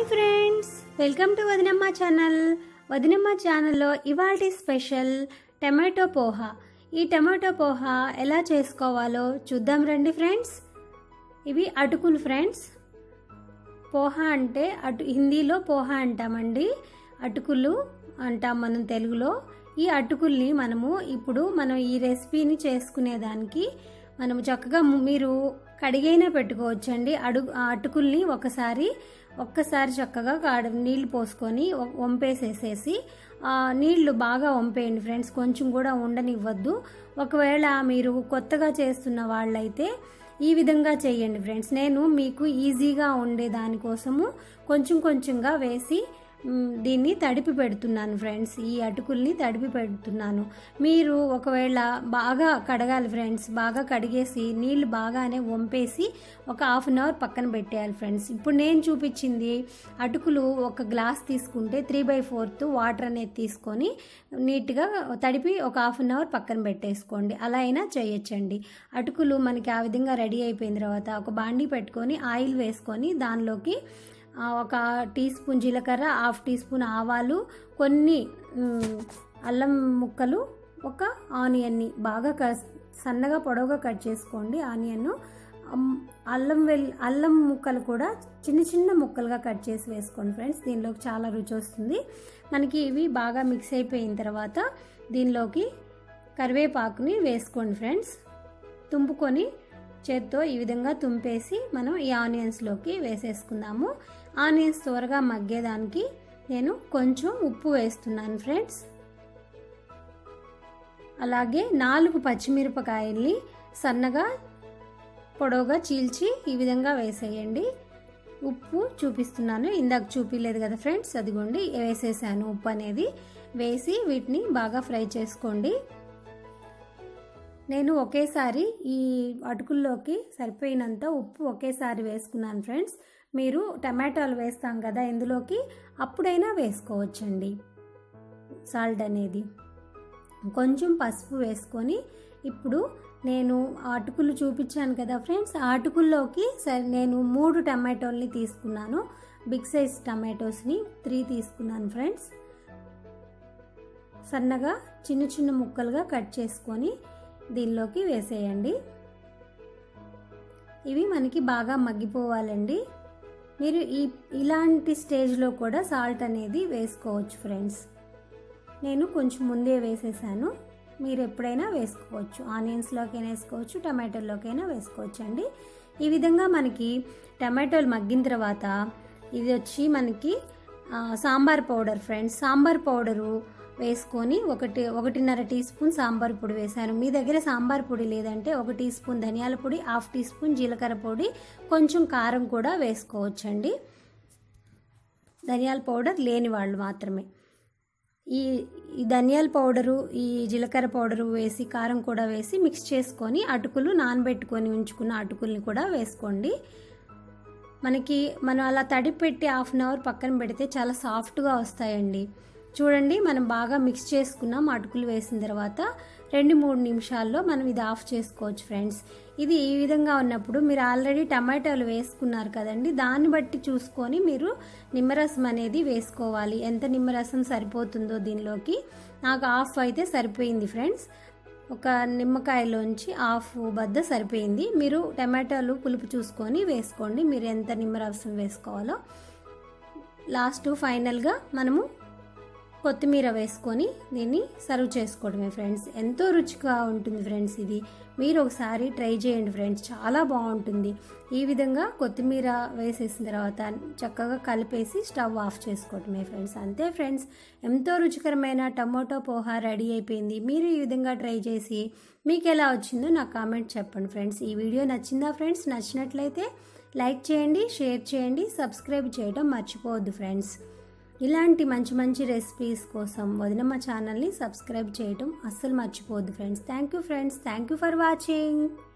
friends welcome to Vadinamma channel Vadinamma ఛానల్లో ఇవాళ special tomato poha ఈ టమాటో పోహా ఎలా చేసుకోవాలో చూద్దాం రండి ఫ్రెండ్స్ ఇవి అటుకులు ఫ్రెండ్స్ పోహా అంటే అటు హిందీలో పోహా అంటామండి అటుకులు అంటాం మనం తెలుగులో ఈ అటుకుల్ని మనము ఇప్పుడు మనం ఈ రెసిపీని చేసుకునేదానికి మనము చక్కగా ము- మీరు కడిగైనా పెట్టుకోవచ్చండి అడుగు ఆ అటుకుల్ని ఒకసారి ఒక్కసారి చక్కగా కాడ నీళ్లు పోసుకొని వ- వంపేసేసేసి ఆ నీళ్లు బాగా వంపేయండి ఫ్రెండ్స్ కొంచెం కూడా ఉండనివ్వద్దు ఒకవేళ మీరు కొత్తగా చేస్తున్న వాళ్ళైతే ఈ విధంగా చేయండి ఫ్రెండ్స్ నేను మీకు ఈజీగా ఉండే దానికోసము కొంచెం కొంచెంగా వేసి మ్, దీన్ని తడిపి పెడుతున్నాను ఫ్రెండ్స్ ఈ అటుకుల్ని తడిపి పెడుతున్నాను మీరు ఒకవేళ బాగా కడగాలి ఫ్రెండ్స్ బాగా కడిగేసి నీళ్లు బాగానే వంపేసి ఒక హాఫ్ అన్ అవర్ పక్కన పెట్టేయాలి ఫ్రెండ్స్ ఇప్పుడు నేను చూపించింది అటుకులు ఒక గ్లాస్ తీసుకుంటే త్రీ బై ఫోర్త్ వాటర్ అనేది తీసుకొని నీట్గా తడిపి ఒక హాఫ్ అన్ అవర్ పక్కన పెట్టేసుకోండి అలా అయినా చేయొచ్చండి అటుకులు మనకి ఆ విధంగా రెడీ అయిపోయిన తర్వాత ఒక బాండీ పెట్టుకొని ఆయిల్ వేసుకొని దానిలోకి ఆ, ఒక టీ స్పూన్ జీలకర్ర హాఫ్ టీ స్పూన్ ఆవాలు కొన్ని మ్, అల్లం ముక్కలు ఒక ఆనియన్ని బాగా క సన్నగా పొడవుగా కట్ చేసుకోండి ఆనియన్ అల్లం వెల్ అల్లం ముక్కలు కూడా చిన్న చిన్న ముక్కలుగా కట్ చేసి వేసుకోండి ఫ్రెండ్స్ దీనిలోకి చాలా రుచి వస్తుంది మనకి ఇవి బాగా మిక్స్ అయిపోయిన తర్వాత దీనిలోకి కరివేపాకుని వేసుకోండి ఫ్రెండ్స్ తుంపుకొని చేత్తో ఈ విధంగా తుంపేసి మనం ఈ ఆనియన్స్లోకి వేసేసుకుందాము ఆనియన్స్ త్వరగా మగ్గేదానికి నేను కొంచెం ఉప్పు వేస్తున్నాను ఫ్రెండ్స్ అలాగే నాలుగు పచ్చిమిరపకాయల్ని సన్నగా పొడవుగా చీల్చి ఈ విధంగా వేసేయండి ఉప్పు చూపిస్తున్నాను ఇందాక చూపించలేదు కదా ఫ్రెండ్స్ అదిగోండి వేసేసాను ఉప్పు అనేది వేసి వీటిని బాగా ఫ్రై చేసుకోండి నేను ఒకేసారి ఈ అటుకుల్లోకి సరిపోయినంత ఉప్పు ఒకేసారి వేసుకున్నాను ఫ్రెండ్స్ మీరు టమాటాలు వేస్తాం కదా ఇందులోకి అప్పుడైనా వేసుకోవచ్చండి సాల్ట్ అనేది కొంచెం పసుపు వేసుకొని ఇప్పుడు నేను ఆ అటుకులు చూపించాను కదా ఫ్రెండ్స్ ఆ అటుకుల్లోకి సరే నేను మూడు టమాటోల్ని తీసుకున్నాను బిగ్ సైజ్ టమాటోస్ని త్రీ తీసుకున్నాను ఫ్రెండ్స్ సన్నగా చిన్న చిన్న ముక్కలుగా కట్ చేసుకొని దీనిలోకి వేసేయండి ఇవి మనకి బాగా మగ్గిపోవాలండి మీరు ఈ ఇలాంటి స్టేజ్లో కూడా సాల్ట్ అనేది వేసుకోవచ్చు ఫ్రెండ్స్ నేను కొంచెం ముందే వేసేసాను మీరు ఎప్పుడైనా వేసుకోవచ్చు ఆనియన్స్లోకైనా వేసుకోవచ్చు టమాటోల్లోకైనా వేసుకోవచ్చు అండి ఈ విధంగా మనకి టమాటోలు మగ్గిన తర్వాత ఇది వచ్చి మనకి ఆ, sambar powder friends sambar powder వేసుకొని ఒకటి ఒకటిన్నర టీ స్పూన్ సాంబార్ పొడి వేశాను మీ దగ్గర సాంబార్ పొడి లేదంటే ఒక టీ స్పూన్ ధనియాల పొడి హాఫ్ టీ స్పూన్ జీలకర్ర పొడి కొంచెం కారం కూడా వేసుకోవచ్చండి ధనియాల పౌడర్ లేని వాళ్ళు మాత్రమే ఈ ఈ ధనియాల పౌడరు ఈ జీలకర్ర పౌడరు వేసి కారం కూడా వేసి మిక్స్ చేసుకొని అటుకులు నానబెట్టుకొని ఉంచుకున్న అటుకుల్ని కూడా వేసుకోండి మనకి మనం అలా తడిపి పెట్టి హాఫ్ అన్ అవర్ పక్కన పెడితే చాలా సాఫ్ట్గా వస్తాయండి చూడండి మనం బాగా మిక్స్ చేసుకున్నాం అటుకులు వేసిన తర్వాత రెండు మూడు నిమిషాల్లో మనం ఇది ఆఫ్ చేసుకోవచ్చు ఫ్రెండ్స్ ఇది ఈ విధంగా ఉన్నప్పుడు మీరు ఆల్రెడీ టమాటాలు వేసుకున్నారు కదండి దాన్ని బట్టి చూసుకొని మీరు నిమ్మరసం అనేది వేసుకోవాలి ఎంత నిమ్మరసం సరిపోతుందో దీనిలోకి నాకు హాఫ్ అయితే సరిపోయింది ఫ్రెండ్స్ ఒక నిమ్మకాయలోంచి హాఫ్ బద్ద సరిపోయింది మీరు టమాటాలు పులుపు చూసుకొని వేసుకోండి మీరు ఎంత నిమ్మరసం వేసుకోవాలో లాస్ట్ ఫైనల్గా మనము కొత్తిమీర వేసుకొని దీన్ని సర్వ్ చేసుకోవడమే ఫ్రెండ్స్ ఎంతో రుచిగా ఉంటుంది ఫ్రెండ్స్ ఇది మీరు ఒకసారి ట్రై చేయండి ఫ్రెండ్స్ చాలా బాగుంటుంది ఈ విధంగా కొత్తిమీర వేసేసిన తర్వాత చక్కగా కలిపేసి స్టవ్ ఆఫ్ చేసుకోవడమే ఫ్రెండ్స్ అంతే ఫ్రెండ్స్ ఎంతో రుచికరమైన టమోటో పోహా రెడీ అయిపోయింది మీరు ఈ విధంగా ట్రై చేసి మీకు ఎలా వచ్చిందో నాకు కామెంట్ చెప్పండి ఫ్రెండ్స్ ఈ వీడియో నచ్చిందా ఫ్రెండ్స్ నచ్చినట్లయితే లైక్ చేయండి షేర్ చేయండి సబ్స్క్రైబ్ చేయడం మర్చిపోవద్దు ఫ్రెండ్స్ ఇలాంటి మంచి మంచి రెసిపీస్ కోసం వదినమ్మ ఛానల్ని సబ్స్క్రైబ్ చేయడం అస్సలు మర్చిపోవద్దు friends thank you friends thank you for watching